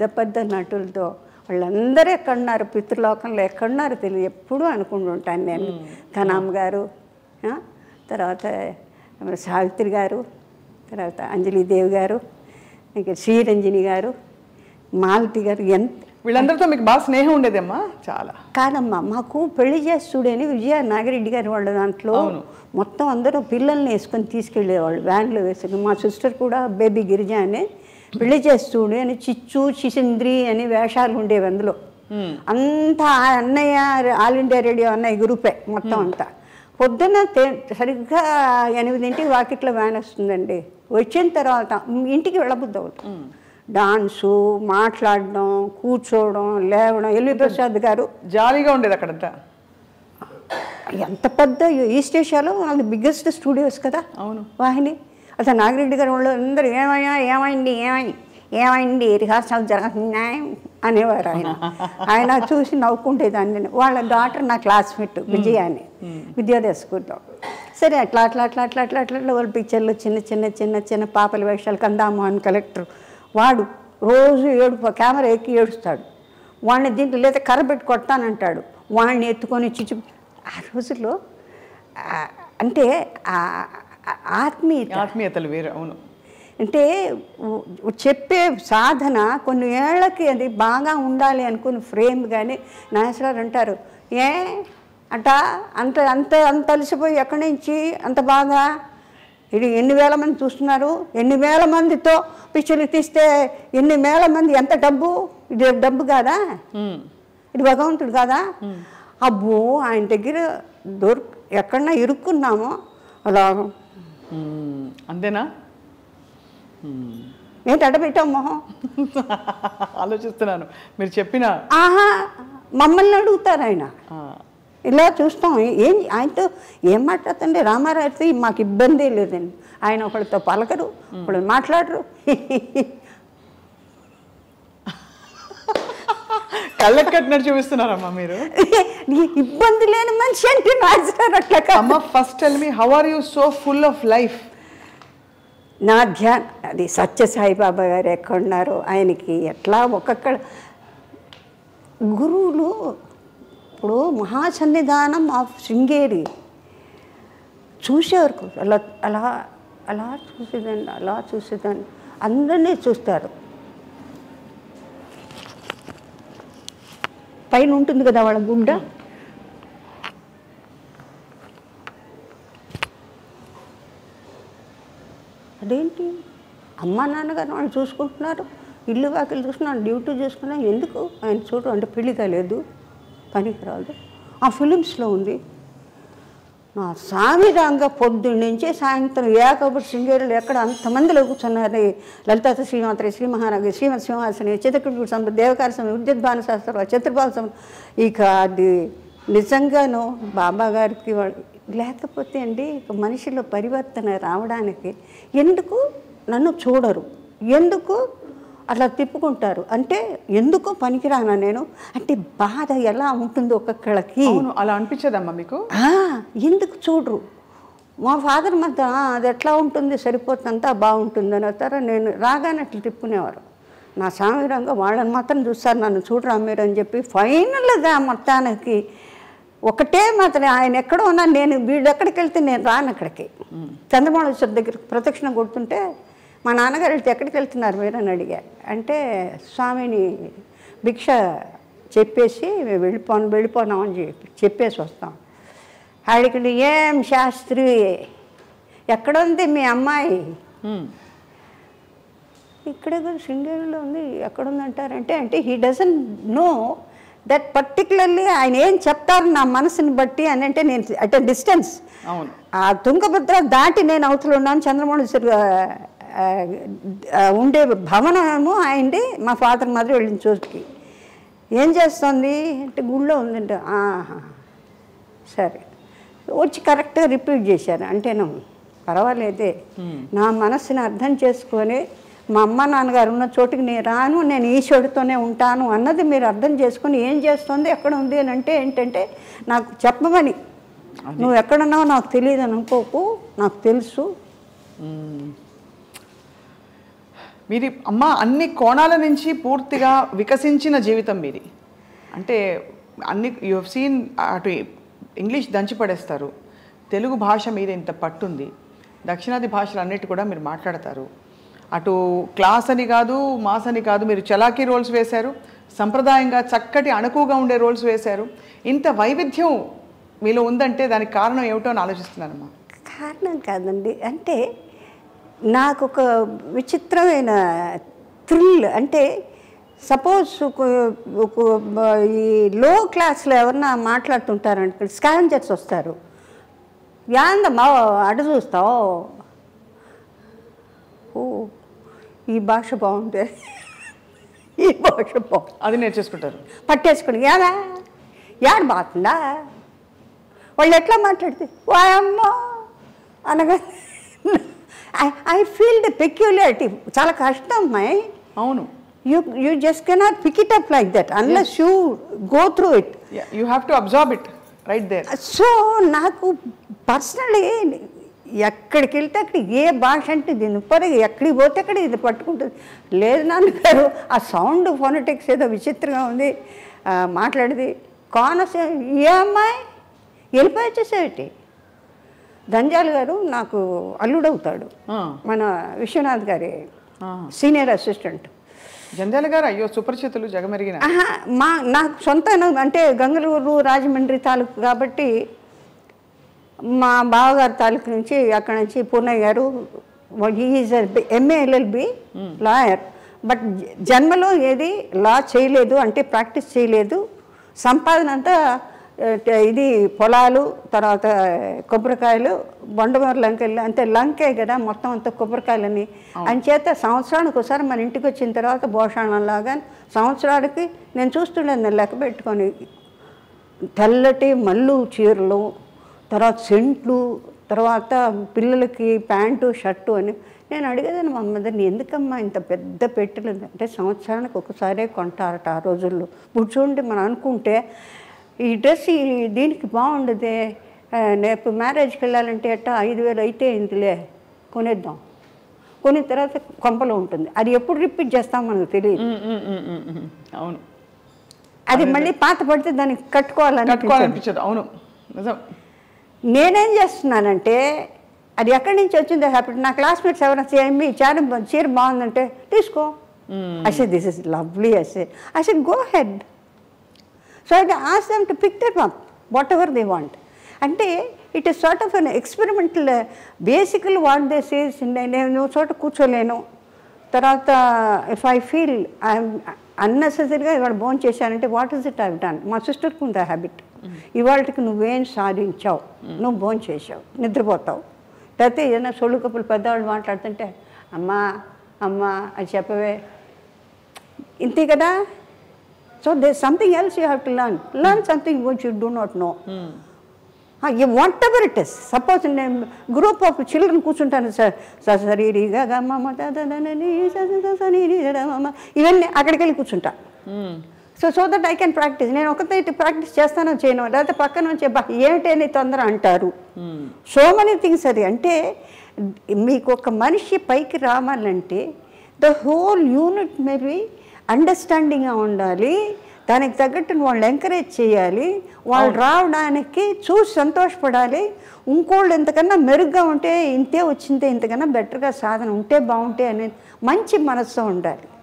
పెద్ద పెద్ద నటులతో వాళ్ళందరూ ఎక్కడున్నారు పితృలోకంలో ఎక్కడున్నారు తెలియదు ఎప్పుడూ అనుకుంటుంటాను నేను ధనామ్ గారు ఆ, తర్వాత సావిత్రి గారు తర్వాత అంజలిదేవి గారు ఇంకా శ్రీరంజని గారు మాలతి గారు ఎంత వీళ్ళందరితో మీకు బాగా స్నేహం ఉండేదమ్మా చాలా కాదమ్మా మాకు పెళ్లి చేస్తుడని విజయ నాగిరెడ్డి గారు వాళ్ళ దాంట్లో మొత్తం అందరూ పిల్లల్ని వేసుకొని తీసుకెళ్ళేవాళ్ళు వ్యాన్లో వేసుకుని మా సిస్టర్ కూడా బేబీ గిరిజ అని పెళ్లి చేస్తుడు అని చిచ్చు చిసింద్రి అని వేషాలు ఉండేవి అందులో అంతా ఆ అన్నయ్య ఆల్ ఇండియా రేడియో అన్నయ్య గ్రూపే మొత్తం అంతా పొద్దున్న తే- సరిగ్గా ఎనిమిదింటికి వాకిట్లో వ్యాన్ వస్తుందండి వచ్చిన తర్వాత ఇంటికి వెళ్ళబుద్ది అవుతుంది డాన్సు మాట్లాడడం కూర్చోవడం లేవడం ఎల్వి ప్రసాద్ గారు జాలీగా ఉండేది అక్కడంతా ఎంత పెద్ద ఈస్ట్ ఏషియాలో అది బిగ్గెస్ట్ స్టూడియోస్ కదా అవును. వాహిని అసలు నాగిరెడ్డి గారు వాళ్ళు అందరూ ఏమయ్యా ఏమైంది ఏమైంది ఏమైంది రిహార్సల్ జరుగుతున్నాయి అనేవారు ఆయన ఆయన చూసి నవ్వుకుంటేదాన్ని నేను. వాళ్ళ డాటర్ నా క్లాస్మేట్ విజయ అని విద్యోదయ స్కూల్లో సరే అట్లా అట్లా అట్లా అట్లా అట్లా అట్లా అట్లా వాళ్ళ పిక్చర్లు చిన్న చిన్న చిన్న చిన్న పాపల వేషాలు కందామోహన్ కలెక్టర్ వాడు రోజు ఏడుపు కెమెరా ఎక్కి ఏడుస్తాడు వాడిని దీంట్లో లేదా కర్ర పెట్టి కొడతానంటాడు వాడిని ఎత్తుకొని చిచ్చు ఆ రోజుల్లో ఆ, అంటే ఆ ఆ ఆత్మీయత ఆత్మీయతలు వేరు అవును అంటే ఉ- ఉ- చెప్పే సాధన కొన్ని ఏళ్ళకి అది బాగా ఉండాలి అనుకుని ఫ్రేమ్ కానీ నాగేశ్వరరావు అంటారు ఏ అట అంత అంత అంత అలసిపోయి ఎక్కడి నుంచి అంత బాగా ఇది ఎన్ని వేల మంది చూస్తున్నారు ఎన్ని వేల మందితో పిక్చర్లు తీస్తే ఎన్ని వేల మంది ఎంత డబ్బు ఇది డబ్బు కాదా ఉమ్. ఇది భగవంతుడు కాదా అబ్బో ఆయన దగ్గర దొరు ఎక్కడన్నా ఇరుక్కున్నామో అలా ఉమ్. అంతేనా ఉమ్. ఏంటి అడ్డ పెట్టావు మొహం ఆలోచిస్తున్నాను మీరు చెప్పిన ఆహా మమ్మల్ని అడుగుతారు ఆయన ఆ, ఇలా చూస్తాం ఏం ఆయనతో ఏం మాట్లాడుతుండే రామారావుతో మాకు ఇబ్బంది లేదండి ఆయన ఒకళ్ళతో పలకరు ఒకళ్ళు మాట్లాడరు కళ్ళకి కట్టినట్టు చూపిస్తున్నారమ్మా మీరు నీ ఇబ్బంది లేని మనిషి అంటే నాచురారు అట్లా కాదు. అమ్మ first tell me how are you so full of life నా ధ్యాన్ అది సత్య సాయిబాబా గారు ఎక్కడున్నారో ఆయనకి ఎట్లా ఒక్కొక్క గురువులు ఇప్పుడు మహాసన్నిధానం ఆఫ్ శృంగేరి చూసేవారు అలా అలా అలా చూసేదండి అలా చూసేదాన్ని అందరినీ చూస్తారు పైన ఉంటుంది కదా వాళ్ళ గుడ్డ అదేంటి అమ్మ నాన్నగారు వాళ్ళు చూసుకుంటున్నారు ఇల్లు వాకిలు చూసుకున్నారు డ్యూటీ చూసుకున్నారు ఎందుకు ఆయన చూడు అంటే పెళ్లి కాలేదు పనికి రాదు ఆ ఫిలిమ్స్లో ఉంది నా సామిరంగా పొద్దున్న నుంచి సాయంత్రం ఏకబుర్ శృంగేరులు ఎక్కడ అంతమందిలో కూర్చున్నారు లలిత శ్రీమాత్రి శ్రీ మహారాజు శ్రీమతి సింహాసని చిత్రకృష్ణ సంపద దేవకార సమయం విద్యుత్ భాను శాస్త్రం చతుర్బాల సమయం ఇక అది నిజంగాను బాబా గారికి వాళ్ళు లేకపోతే అండి ఇక మనిషిలో పరివర్తన రావడానికి ఎందుకు నన్ను చూడరు ఎందుకు అట్లా తిప్పుకుంటారు అంటే ఎందుకు పనికిరానా నేను అంటే బాధ ఎలా ఉంటుందో ఒక్కొక్కళ్ళకి అవును అలా అనిపించదమ్మా మీకు ఆ, ఎందుకు చూడరు మా ఫాదర్ మాత్రం "ఆ, అది ఎట్లా ఉంటుంది సరిపోతుంది అంతా బాగుంటుంది అని వస్తారా నేను రాగానే అట్లా తిప్పుకునేవారు నా సామిరంగా వాళ్ళని మాత్రం చూస్తారు నన్ను చూడరా మీరు అని చెప్పి ఫైనల్గా మొత్తానికి ఒకటే మాత్రం ఆయన ఎక్కడో ఉన్నా నేను వీళ్ళు ఎక్కడికి వెళ్తే నేను రాను అక్కడికి చంద్రమౌళేశ్వర దగ్గర ప్రదక్షిణ కొడుతుంటే మా నాన్నగారు వెళ్తే ఎక్కడికి వెళ్తున్నారు మీరు అని అడిగా అంటే స్వామిని భిక్ష చెప్పేసి మేము వెళ్ళిపోను వెళ్ళిపోనాం అని చెప్పి చెప్పేసి వస్తాం ఆడికి ఏం శాస్త్రి ఎక్కడ ఉంది మీ అమ్మాయి ఉమ్. ఇక్కడ కూడా శృంగేరిలో ఉంది ఎక్కడ ఉందంటారంటే అంటే he doesn't know that particularly ఆయన ఏం చెప్తారు నా మనసుని బట్టి అని అంటే నేను అట్ డిస్టెన్స్ అవును ఆ తుంగభద్ర దాటి నేను అవతల ఉన్నాను చంద్రమౌళేశ్వరి ఆ, ఆ, ఉండే భవనము ఆయనది మా ఫాదర్ మాదిరి వెళ్ళిన చోటుకి ఏం చేస్తుంది అంటే గుళ్ళో ఉందంటే ఆహా సరే వచ్చి కరెక్ట్గా రిపీట్ చేశాను అంటేను పర్వాలేదే నా మనసుని అర్థం చేసుకొని మా అమ్మ నాన్నగారు ఉన్న చోటుకి నేను రాను నేను ఈశ్వరుడితోనే ఉంటాను అన్నది మీరు అర్థం చేసుకొని ఏం చేస్తుంది ఎక్కడ ఉంది అని అంటే ఏంటంటే నాకు చెప్పమని నువ్వు ఎక్కడున్నావో నాకు తెలియదు అని అనుకోకు నాకు తెలుసు మీది అమ్మ అన్ని కోణాల నుంచి పూర్తిగా వికసించిన జీవితం మీది అంటే అన్ని యు హెవ్ సీన్ అటు ఇంగ్లీష్ దంచి పడేస్తారు తెలుగు భాష మీద ఇంత పట్టుంది దక్షిణాది భాషలు అన్నిటి కూడా మీరు మాట్లాడతారు అటు క్లాస్ అని కాదు మాస్ అని కాదు మీరు చలాకీ రోల్స్ వేశారు సంప్రదాయంగా చక్కటి అణకువగా ఉండే రోల్స్ వేశారు ఇంత వైవిధ్యం మీలో ఉందంటే దానికి కారణం ఏమిటో అని ఆలోచిస్తున్నానమ్మా కారణం కాదండి అంటే నాకు ఒక విచిత్రమైన థ్రిల్ అంటే సపోజ్ ఈ లో క్లాస్లో ఎవరన్నా మాట్లాడుతుంటారంటే స్కావెంజర్స్ వస్తారు యాందమ్మా అటు చూస్తావు ఓ ఈ భాష బాగుంది ఈ భాష బాగుంది అది నేర్చేసుకుంటారు పట్టేసుకుని యాదా యాడ బాగుందా వాళ్ళు ఎట్లా మాట్లాడితే వాయమ్మో అనగా ఐ ఫీల్ ద పెక్యులారిటీ చాలా కష్టం అమ్మాయి అవును you you just cannot pick it up like that unless you go through it you have to absorb it right there so నాకు పర్సనలీ ఎక్కడికి వెళ్తే అక్కడ ఏ భాష అంటే దీని ఉప్పరగా ఎక్కడికి పోతే అక్కడ ఇది పట్టుకుంటుంది లేదు నాన్నగారు ఆ సౌండ్ ఫోనటిక్స్ ఏదో విచిత్రంగా ఉంది ఆ, మాట్లాడేది కోనసీమ ఏ అమ్మాయి వెళ్ళిపోయి వచ్చేసేటి దంజాల్ గారు నాకు అల్లుడవుతాడు మన విశ్వనాథ్ గారి సీనియర్ అసిస్టెంట్ జంధ్యాల గారు అయ్యో సుపరిచితులు జగమెరిగిన ఆహా, మా నాకు సొంత అంటే గంగలూరు రాజమండ్రి తాలూకు కాబట్టి మా బావగారి తాలూకు నుంచి అక్కడ నుంచి Purnaiah garu is MA LLB lawyer but జన్మలో ఏది లా చేయలేదు అంటే ప్రాక్టీస్ చేయలేదు సంపాదన అంతా ఆ, ఇది పొలాలు తర్వాత కొబ్బరికాయలు బొండమూరు లంకెళ్ళు అంతే లంకే కదా మొత్తం అంతా కొబ్బరికాయలని అంచేత సంవత్సరానికి ఒకసారి మన ఇంటికి వచ్చిన తర్వాత భోషాణంలాగా సంవత్సరానికి నేను చూస్తుండేది లెక్క పెట్టుకొని తెల్లటి మల్లు చీరలు తర్వాత సెంట్లు తర్వాత పిల్లలకి ప్యాంటు షర్టు అని నేను అడిగేదాన్ని మా మదర్ని ఎందుకమ్మా ఇంత పెద్ద పెట్టెలు అంటే సంవత్సరానికి ఒకసారే కొంటారట ఆ రోజుల్లో ఇప్పుడు చూడండి మనం అనుకుంటే ఈ డ్రెస్ ఈ దీనికి బాగుండదే ఆ, రేపు మ్యారేజ్కి వెళ్ళాలంటే అట్ట ఐదు వేలు అయితే ఇందులే కొనేద్దాం కొన్న తర్వాత కొంపలో ఉంటుంది అది ఎప్పుడు రిపీట్ చేస్తాం మనకు తెలియదు అవును అది మళ్ళీ పాత పడితే దానికి కట్టుకోవాలని కట్టుకోవాలనిపించదు అవును నిజం నేనేం చేస్తున్నానంటే అది ఎక్కడి నుంచి వచ్చిందో హ్యాపీ నా క్లాస్మేట్స్ ఎవరైనా చీర మీ చీర బా- చీర బాగుందంటే తీసుకో అసే దిస్ ఇస్ లవ్లీ అసే అసే go ahead so I ask them to pick that up whatever they want అంటే it is sort of an experimental basically what they says నేను ఓ చోట కూర్చోలేను తర్వాత ఇఫ్ ఐ ఫీల్ ఐఎమ్ అన్నెసెసరీగా ఇవాళ భోజనం చేశానంటే what is it I done మా సిస్టర్కి ఉంది ఆ హ్యాబిట్ ఇవాళకి నువ్వేం సాధించావు నువ్వు భోజనం చేసావు నిద్రపోతావు లేకపోతే ఏదైనా సొళ్ళు కప్పులు పెద్దవాళ్ళు మాట్లాడుతుంటే అమ్మా అమ్మా అది చెప్పవే ఇంతే కదా so they something else you have to learn learn something which you do not know whatever it is suppose నేను గ్రూప్ ఆఫ్ చిల్డ్రన్ కూర్చుంటాను సార్ సార్ సరి ఇవన్నీ అక్కడికి వెళ్ళి కూర్చుంటా so so that I can practice నేను ఒకతే practice చేస్తానో చేయను లేకపోతే పక్కన నుంచి "బా, ఏమిటి అని తొందర అంటారు సో మెనీ థింగ్స్ అది అంటే మీకు ఒక మనిషి పైకి రావాలంటే ద హోల్ యూనిట్ మేబీ అండర్స్టాండింగ్గా ఉండాలి దానికి తగ్గట్టు వాళ్ళు ఎంకరేజ్ చేయాలి వాళ్ళు రావడానికి చూసి సంతోషపడాలి ఇంకోళ్ళు ఇంతకన్నా మెరుగ్గా ఉంటే ఇంతే వచ్చిందే ఇంతకన్నా బెటర్గా సాధన ఉంటే బాగుంటే అనేది మంచి మనస్సు ఉండాలి